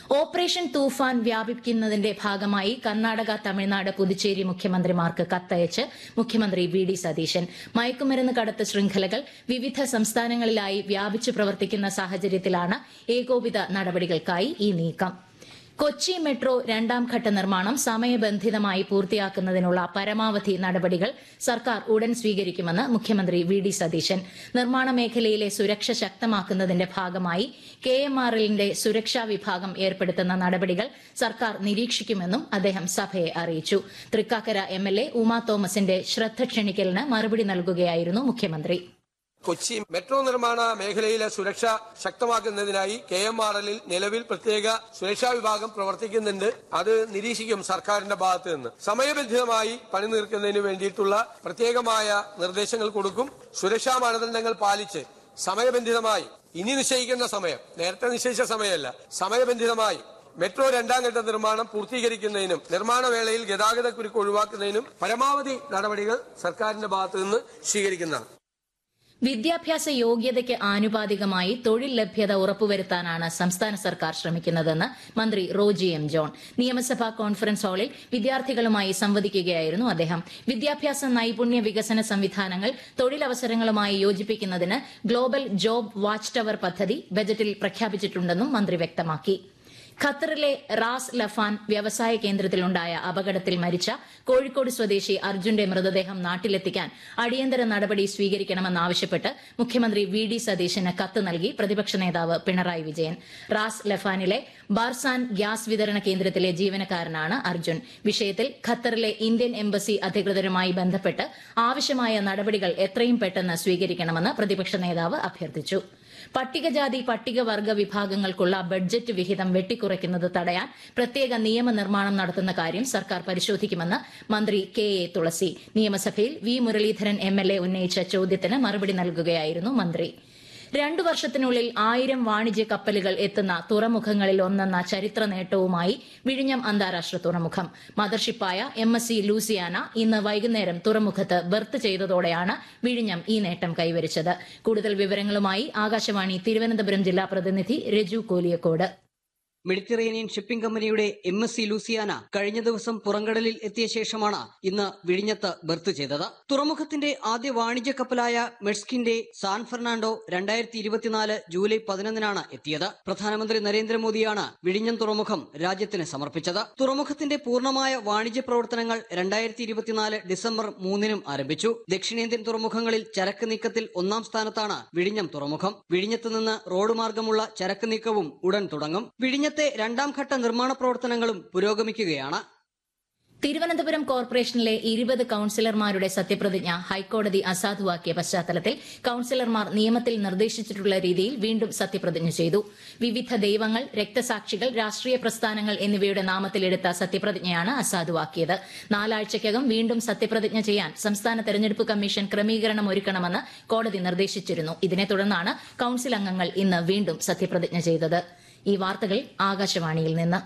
operation തൂഫാൻ വ്യാപിക്കുന്നതിന്റെ ഭാഗമായി കർണാടക തമിഴ്നാട് പുതുച്ചേരി മുഖ്യമന്ത്രിമാർക്ക് കത്തയച്ച് മുഖ്യമന്ത്രി V D Satheesan മയക്കുമരുന്ന് കടത്ത് ശൃംഖലകൾ വിവിധ സംസ്ഥാനങ്ങളിലായി വ്യാപിച്ചു പ്രവർത്തിക്കുന്ന സാഹചര്യത്തിലാണ് ഏകോപിത നടപടികൾക്കായി ഈ നീക്കം കൊച്ചി മെട്രോ രണ്ടാം ഘട്ട നിർമ്മാണം സമയബന്ധിതമായി പൂർത്തിയാക്കുന്നതിനുള്ള പരമാവധി നടപടികൾ സർക്കാർ ഉടൻ സ്വീകരിക്കുമെന്ന് മുഖ്യമന്ത്രി വി ഡി സതീശൻ നിർമ്മാണ മേഖലയിലെ സുരക്ഷ ശക്തമാക്കുന്നതിന്റെ ഭാഗമായി കെ എം ആർ എല്ലിന്റെ സുരക്ഷാ വിഭാഗം ഏർപ്പെടുത്തുന്ന നടപടികൾ സർക്കാർ നിരീക്ഷിക്കുമെന്നും അദ്ദേഹം സഭയെ അറിയിച്ചു Thrikkakara M L A Uma തോമസിന്റെ ശ്രദ്ധ ക്ഷണിക്കലിന് മറുപടി നൽകുകയായിരുന്നു മുഖ്യമന്ത്രി കൊച്ചി മെട്രോ നിർമ്മാണ മേഖലയിലെ സുരക്ഷ ശക്തമാക്കുന്നതിനായി കെ എം ആർ എല്ലിൽ നിലവിൽ പ്രത്യേക സുരക്ഷാ വിഭാഗം പ്രവർത്തിക്കുന്നുണ്ട് അത് നിരീക്ഷിക്കും സർക്കാരിന്റെ ഭാഗത്ത് നിന്ന് സമയബന്ധിതമായി പണി തീർക്കുന്നതിന് വേണ്ടിയിട്ടുള്ള പ്രത്യേകമായ നിർദ്ദേശങ്ങൾ കൊടുക്കും സുരക്ഷാ മാനദണ്ഡങ്ങൾ പാലിച്ച് സമയബന്ധിതമായി ഇനി നിശ്ചയിക്കുന്ന സമയം നേരത്തെ നിശ്ചയിച്ച സമയമല്ല സമയബന്ധിതമായി മെട്രോ രണ്ടാം ഘട്ട നിർമ്മാണം പൂർത്തീകരിക്കുന്നതിനും നിർമ്മാണ വേളയിൽ ഗതാഗത കുരുക്ക് ഒഴിവാക്കുന്നതിനും പരമാവധി നടപടികൾ സർക്കാരിന്റെ ഭാഗത്തു നിന്ന് സ്വീകരിക്കുന്നതാണ് വിദ്യാഭ്യാസ യോഗ്യതയ്ക്ക് ആനുപാതികമായി തൊഴിൽ ലഭ്യത ഉറപ്പുവരുത്താനാണ് സംസ്ഥാന സർക്കാർ ശ്രമിക്കുന്നതെന്ന് മന്ത്രി റോജി എം ജോൺ നിയമസഭാ കോൺഫറൻസ് ഹാളിൽ വിദ്യാർത്ഥികളുമായി സംവദിക്കുകയായിരുന്നു അദ്ദേഹം വിദ്യാഭ്യാസ നൈപുണ്യ വികസന സംവിധാനങ്ങൾ തൊഴിലവസരങ്ങളുമായി യോജിപ്പിക്കുന്നതിന് ഗ്ലോബൽ ജോബ് വാച്ച് ടവർ പദ്ധതി ബജറ്റിൽ പ്രഖ്യാപിച്ചിട്ടുണ്ടെന്നും മന്ത്രി വ്യക്തമാക്കി ഖത്തറിലെ റാസ് ലഫാൻ വ്യവസായ കേന്ദ്രത്തിലുണ്ടായ അപകടത്തിൽ മരിച്ച കോഴിക്കോട് സ്വദേശി അർജുന്റെ മൃതദേഹം നാട്ടിലെത്തിക്കാൻ അടിയന്തര നടപടി സ്വീകരിക്കണമെന്നാവശ്യപ്പെട്ട് മുഖ്യമന്ത്രി വി ഡി സതീശന് കത്ത് നൽകി പ്രതിപക്ഷ നേതാവ് പിണറായി വിജയൻ റാസ് ലഫാനിലെ ബാർസാൻ ഗ്യാസ് വിതരണ കേന്ദ്രത്തിലെ ജീവനക്കാരനാണ് അർജുൻ വിഷയത്തിൽ ഖത്തറിലെ ഇന്ത്യൻ എംബസി അധികൃതരുമായി ബന്ധപ്പെട്ട് ആവശ്യമായ നടപടികൾ എത്രയും പെട്ടെന്ന് സ്വീകരിക്കണമെന്ന് പ്രതിപക്ഷ നേതാവ് അഭ്യർത്ഥിച്ചു പട്ടികജാതി പട്ടികവർഗ വിഭാഗങ്ങൾക്കുള്ള ബഡ്ജറ്റ് വിഹിതം വെട്ടിക്കുറയ്ക്കുന്നത് തടയാൻ പ്രത്യേക നിയമനിർമ്മാണം നടത്തുന്ന കാര്യം സർക്കാർ പരിശോധിക്കുമെന്ന് മന്ത്രി കെ എ തുളസി നിയമസഭയിൽ V Muraleedharan M L A ഉന്നയിച്ച ചോദ്യത്തിന് മറുപടി നൽകുകയായിരുന്നു മന്ത്രി രണ്ടു വർഷത്തിനുള്ളിൽ ആയിരം വാണിജ്യ കപ്പലുകൾ എത്തുന്ന തുറമുഖങ്ങളിൽ ഒന്നെന്ന ചരിത്ര നേട്ടവുമായി വിഴിഞ്ഞം അന്താരാഷ്ട്ര തുറമുഖം മദർഷിപ്പായ എം എസ് സി ലൂസിയാന ഇന്ന് വൈകുന്നേരം തുറമുഖത്ത് ബർത്ത് ചെയ്തതോടെയാണ് വിഴിഞ്ഞം ഈ നേട്ടം കൈവരിച്ചത് കൂടുതൽ വിവരങ്ങളുമായി ആകാശവാണി തിരുവനന്തപുരം ജില്ലാ പ്രതിനിധി രജു കോലിയക്കോട് മെഡിറ്ററേനിയൻ ഷിപ്പിംഗ് കമ്പനിയുടെ എം എസ് സി ലൂസിയാന കഴിഞ്ഞ ദിവസം പുറംകടലിൽ എത്തിയ ശേഷമാണ് ഇന്ന് വിഴിഞ്ഞത്ത് ബർത്ത് ചെയ്തത് തുറമുഖത്തിന്റെ ആദ്യ വാണിജ്യ കപ്പലായ മെഡ്സ്കിന്റെ സാൻ ഫെർണാണ്ടോ രണ്ടായിരത്തി ഇരുപത്തിനാല് ജൂലൈ പതിനൊന്നിനാണ് എത്തിയത് പ്രധാനമന്ത്രി നരേന്ദ്രമോദിയാണ് വിഴിഞ്ഞം തുറമുഖം രാജ്യത്തിന് സമർപ്പിച്ചത് തുറമുഖത്തിന്റെ പൂർണ്ണമായ വാണിജ്യ പ്രവർത്തനങ്ങൾ രണ്ടായിരത്തി ഇരുപത്തിനാല് ഡിസംബർ മൂന്നിനും ആരംഭിച്ചു ദക്ഷിണേന്ത്യൻ തുറമുഖങ്ങളിൽ ചരക്ക് നീക്കത്തിൽ ഒന്നാം സ്ഥാനത്താണ് വിഴിഞ്ഞം തുറമുഖം വിഴിഞ്ഞത്ത് നിന്ന് റോഡ് മാർഗമുള്ള ചരക്ക് നീക്കവും ഉടൻ തുടങ്ങും വിഴിഞ്ഞ രാജ്യത്തെ രണ്ടാം ഘട്ട നിർമ്മാണ പ്രവർത്തനങ്ങളും പുരോഗമിക്കുകയാണ് തിരുവനന്തപുരം കോർപ്പറേഷനിലെ ഇരുപത് കൌൺസിലർമാരുടെ സത്യപ്രതിജ്ഞ ഹൈക്കോടതി അസാധുവാക്കിയ പശ്ചാത്തലത്തിൽ കൌൺസിലർമാർ നിയമത്തിൽ നിർദ്ദേശിച്ചിട്ടുള്ള രീതിയിൽ വീണ്ടും സത്യപ്രതിജ്ഞ ചെയ്തു വിവിധ ദൈവങ്ങൾ രക്തസാക്ഷികൾ രാഷ്ട്രീയ പ്രസ്ഥാനങ്ങൾ എന്നിവയുടെ നാമത്തിലെടുത്ത സത്യപ്രതിജ്ഞയാണ് അസാധുവാക്കിയത് നാലാഴ്ചയ്ക്കകം വീണ്ടും സത്യപ്രതിജ്ഞ ചെയ്യാൻ സംസ്ഥാന തെരഞ്ഞെടുപ്പ് കമ്മീഷൻ ക്രമീകരണം ഒരുക്കണമെന്ന് കോടതി നിർദ്ദേശിച്ചിരുന്നു ഇതിനെ തുടർന്നാണ് കൌൺസിൽ അംഗങ്ങൾ ഇന്ന് വീണ്ടും സത്യപ്രതിജ്ഞ ചെയ്തത് ഈ വാർത്തകൾ ആകാശവാണിയിൽ നിന്ന്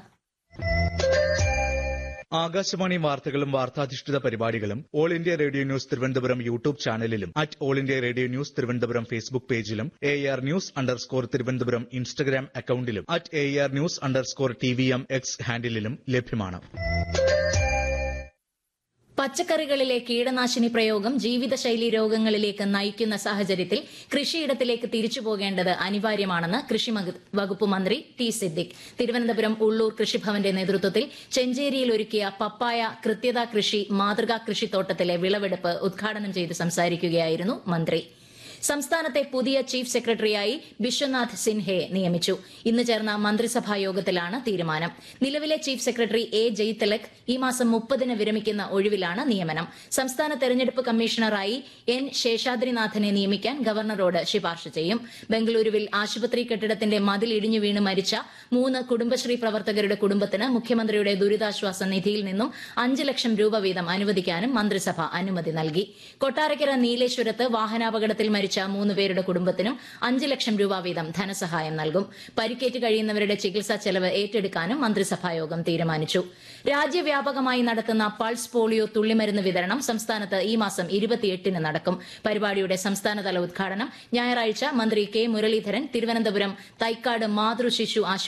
ആകാശവാണി വാർത്തകളും വാർത്താധിഷ്ഠിത പരിപാടികളും All India Radio news Thiruvananthapuram YouTube ചാനലിലും at All India Radio news Thiruvananthapuram Facebook പേജിലും A R news underscore Thiruvananthapuram Instagram അക്കൌണ്ടിലും at A R news underscore T V M X ഹാൻഡിലും ലഭ്യമാണ് പച്ചക്കറികളിലെ കീടനാശിനി പ്രയോഗം ജീവിതശൈലി രോഗങ്ങളിലേക്ക് നയിക്കുന്ന സാഹചര്യത്തിൽ കൃഷിയിടത്തിലേക്ക് തിരിച്ചു പോകേണ്ടത് അനിവാര്യമാണെന്ന് കൃഷി വകുപ്പ് മന്ത്രി ടി സിദ്ദിഖ് തിരുവനന്തപുരം ഉള്ളൂർ കൃഷിഭവന്റെ നേതൃത്വത്തിൽ ചെഞ്ചേരിയിൽ ഒരുക്കിയ പപ്പായ കൃത്യത കൃഷി മാതൃകാ കൃഷിത്തോട്ടത്തിലെ വിളവെടുപ്പ് ഉദ്ഘാടനം ചെയ്ത് സംസാരിക്കുകയായിരുന്നു മന്ത്രി സംസ്ഥാനത്തെ പുതിയ ചീഫ് സെക്രട്ടറിയായി ബിശ്വനാഥ് സിൻഹയെ നിയമിച്ചു ഇന്ന് ചേർന്ന മന്ത്രിസഭാ യോഗത്തിലാണ് തീരുമാനം നിലവിലെ ചീഫ് സെക്രട്ടറി എ ജയ്തിലക് ഈ മാസം മുപ്പതിന് വിരമിക്കുന്ന ഒഴിവിലാണ് നിയമനം സംസ്ഥാന തെരഞ്ഞെടുപ്പ് കമ്മീഷണറായി എൻ ശേഷാദ്രിനാഥനെ നിയമിക്കാൻ ഗവർണറോട് ശുപാർശ ചെയ്യും ബംഗളൂരുവിൽ ആശുപത്രി കെട്ടിടത്തിന്റെ മതിൽ ഇടിഞ്ഞു വീണ് മരിച്ച മൂന്ന് കുടുംബശ്രീ പ്രവർത്തകരുടെ കുടുംബത്തിന് മുഖ്യമന്ത്രിയുടെ ദുരിതാശ്വാസ നിധിയിൽ നിന്നും അഞ്ച് ലക്ഷം രൂപ വീതം അനുവദിക്കാനും മന്ത്രിസഭ അനുമതി നൽകി കൊട്ടാരക്കര നീലേശ്വരത്ത് വാഹനാപകടത്തിൽ മരിച്ച മൂന്ന് പേരുടെ കുടുംബത്തിനും അഞ്ച് ലക്ഷം രൂപ വീതം ധനസഹായം നൽകും പരിക്കേറ്റ് കഴിയുന്നവരുടെ ചികിത്സാ ചെലവ് ഏറ്റെടുക്കാനും മന്ത്രിസഭായോഗം തീരുമാനിച്ചു രാജ്യവ്യാപകമായി നടത്തുന്ന പൾസ് പോളിയോ തുള്ളിമരുന്ന് വിതരണം സംസ്ഥാനത്ത് ഈ മാസം ഇരുപത്തിയെട്ടിന് നടക്കും പരിപാടിയുടെ സംസ്ഥാനതല ഉദ്ഘാടനം ഞായറാഴ്ച മന്ത്രി കെ മുരളീധരൻ തിരുവനന്തപുരം തൈക്കാട് മാതൃശിശു ആശുപത്രി